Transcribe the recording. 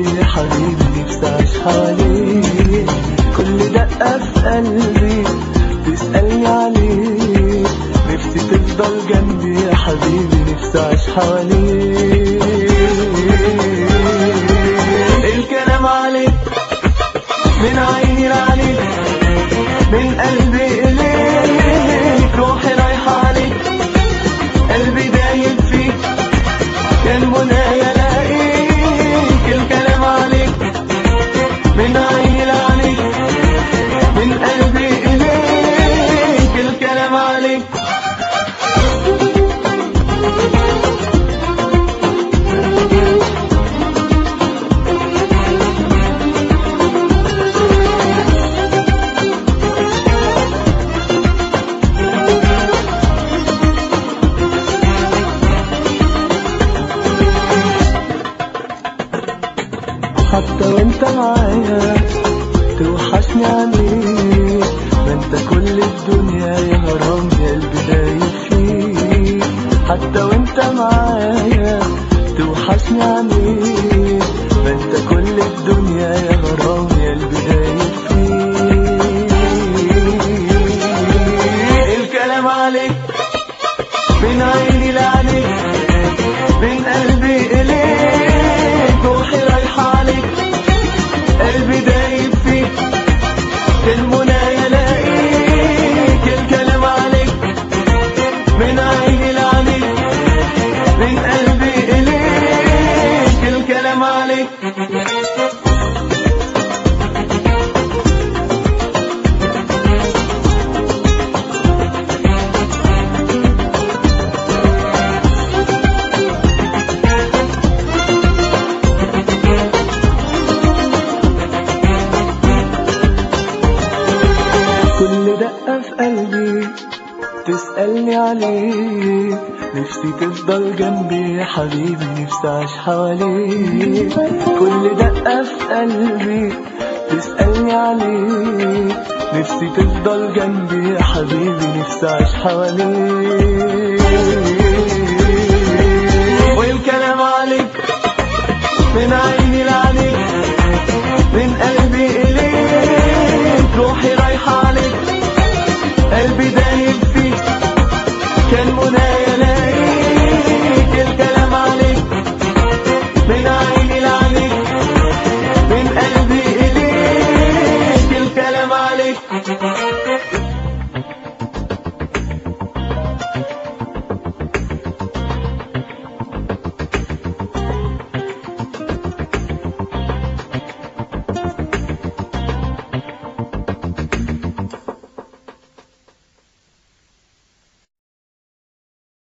جنبي يا حبيبي نفسي اعيش حواليك كل دقة في قلبي تسألني عليك نفسي تفضل جنبي يا حبيبي نفسي اعيش حواليك الكلام عليك من عيني لعينيك من قلبي إليك روحي رايحة عليك قلبي دايب فيك كان منايا الاقيك الكلام عليك من عيني لعينيك من قلبي إليك الكلام عليك حتى وانت معايا توحشني عليك ما انت كل الدنيا يا غرام يا قلبي دايب فيك حتى وانت معايا توحشني عليك ما انت كل الدنيا يا غرام يا قلبي دايب فيك الكلام عليك من عيني لعينيك من قلبي إليك روحي رايحة عليك قلبي دايب فيك المنى يلاقيك الكلام عليك من عيني لعينيك من قلبي إليك الكلام عليك كل دقة في قلبي تسألني عليك نفسي تفضل جنبي يا حبيبي نفسي أعيش حواليك كل دقة في قلبي تسألني عليك نفسي تفضل جنبي يا حبيبي نفسي أعيش حواليك